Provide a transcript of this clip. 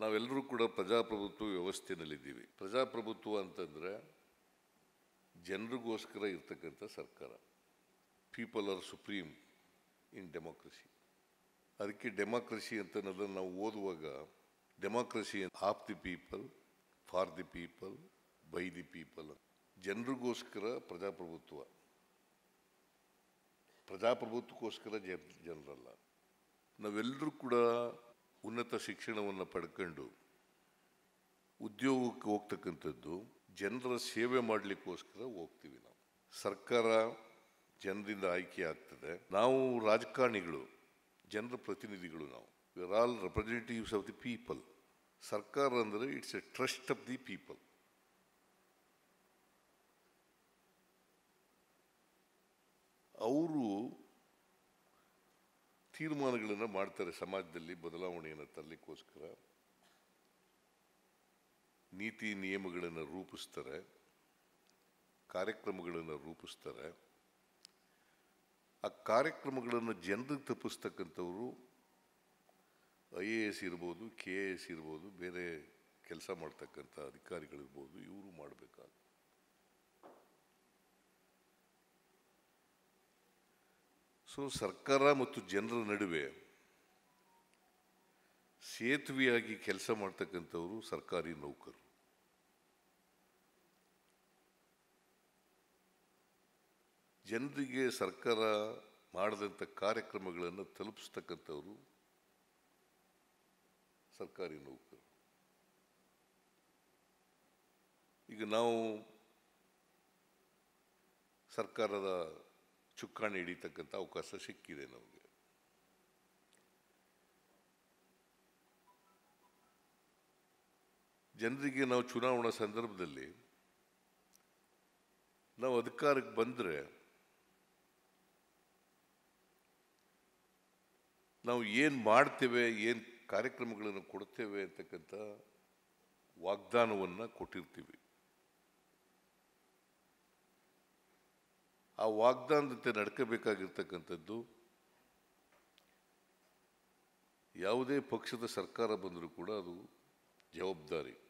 ನಾವೆಲ್ಲರೂ ಕೂಡ ಪ್ರಜಾಪ್ರಭುತ್ವ ವ್ಯವಸ್ಥೆಯಲ್ಲಿದ್ದೀವಿ ಪ್ರಜಾಪ್ರಭುತ್ವ ಅಂತಂದರೆ ಜನರಿಗೋಸ್ಕರ ಇರ್ತಕ್ಕಂಥ ಸರ್ಕಾರ people are supreme in democracy ಅದಕ್ಕೆ ಡೆಮೋಕ್ರಸಿ ಅಂತ ಅನ್ನೋದನ್ನು ನಾವು ಓದುವಾಗ democracy of the people for the people by the people ಜನರಿಗೋಸ್ಕರ ಪ್ರಜಾಪ್ರಭುತ್ವ ಪ್ರಜಾಪ್ರಭುತ್ವಕ್ಕೋಸ್ಕರ ಜನ ಜನರಲ್ಲ ನಾವೆಲ್ಲರೂ ಕೂಡ ಉನ್ನತ ಶಿಕ್ಷಣವನ್ನು ಪಡ್ಕೊಂಡು ಉದ್ಯೋಗಕ್ಕೆ ಹೋಗ್ತಕ್ಕಂಥದ್ದು ಜನರ ಸೇವೆ ಮಾಡಲಿಕ್ಕೋಸ್ಕರ ಹೋಗ್ತೀವಿ ನಾವು ಸರ್ಕಾರ ಜನರಿಂದ ಆಯ್ಕೆ ಆಗ್ತದೆ ನಾವು ರಾಜಕಾರಣಿಗಳು ಜನರ ಪ್ರತಿನಿಧಿಗಳು ನಾವು we are all representatives of the people ಸರ್ಕಾರ ಅಂದರೆ it's a trust of the people ಅವರು ತೀರ್ಮಾನಗಳನ್ನು ಮಾಡ್ತಾರೆ ಸಮಾಜದಲ್ಲಿ ಬದಲಾವಣೆಯನ್ನು ತರಲಿಕ್ಕೋಸ್ಕರ ನೀತಿ ನಿಯಮಗಳನ್ನು ರೂಪಿಸ್ತಾರೆ ಕಾರ್ಯಕ್ರಮಗಳನ್ನು ರೂಪಿಸ್ತಾರೆ ಆ ಕಾರ್ಯಕ್ರಮಗಳನ್ನು ಜನರಿಗೆ ತಪ್ಪಿಸ್ತಕ್ಕಂಥವ್ರು ಐ ಎ ಎಸ್ ಇರ್ಬೋದು ಕೆ ಎ ಎಸ್ ಇರ್ಬೋದು ಬೇರೆ ಕೆಲಸ ಮಾಡ್ತಕ್ಕಂಥ ಅಧಿಕಾರಿಗಳಿರ್ಬೋದು ಇವರು ಮಾಡಬೇಕಾಗ ಸೊ ಸರ್ಕಾರ ಮತ್ತು ಜನರ ನಡುವೆ ಸೇತುವೆಯಾಗಿ ಕೆಲಸ ಮಾಡ್ತಕ್ಕಂಥವರು ಸರ್ಕಾರಿ ನೌಕರರು ಜನರಿಗೆ ಸರ್ಕಾರ ಮಾಡಿದಂಥ ಕಾರ್ಯಕ್ರಮಗಳನ್ನು ತಲುಪಿಸ್ತಕ್ಕಂಥವರು ಸರ್ಕಾರಿ ನೌಕರರು ಈಗ ನಾವು ಸರ್ಕಾರದ ಚುಕ್ಕಾಣಿ ಹಿಡಿತಕ್ಕಂಥ ಅವಕಾಶ ಸಿಕ್ಕಿದೆ ನಮಗೆ ಜನರಿಗೆ ನಾವು ಚುನಾವಣಾ ಸಂದರ್ಭದಲ್ಲಿ ನಾವು ಅಧಿಕಾರಕ್ಕೆ ಬಂದರೆ ನಾವು ಏನು ಮಾಡ್ತೇವೆ ಏನು ಕಾರ್ಯಕ್ರಮಗಳನ್ನು ಕೊಡ್ತೇವೆ ಅಂತಕ್ಕಂಥ ವಾಗ್ದಾನವನ್ನು ಕೊಟ್ಟಿರ್ತೀವಿ ಆ ವಾಗ್ದಾನದಂತೆ ನಡ್ಕೋಬೇಕಾಗಿರ್ತಕ್ಕಂಥದ್ದು ಯಾವುದೇ ಪಕ್ಷದ ಸರ್ಕಾರ ಬಂದರೂ ಕೂಡ ಅದು ಜವಾಬ್ದಾರಿ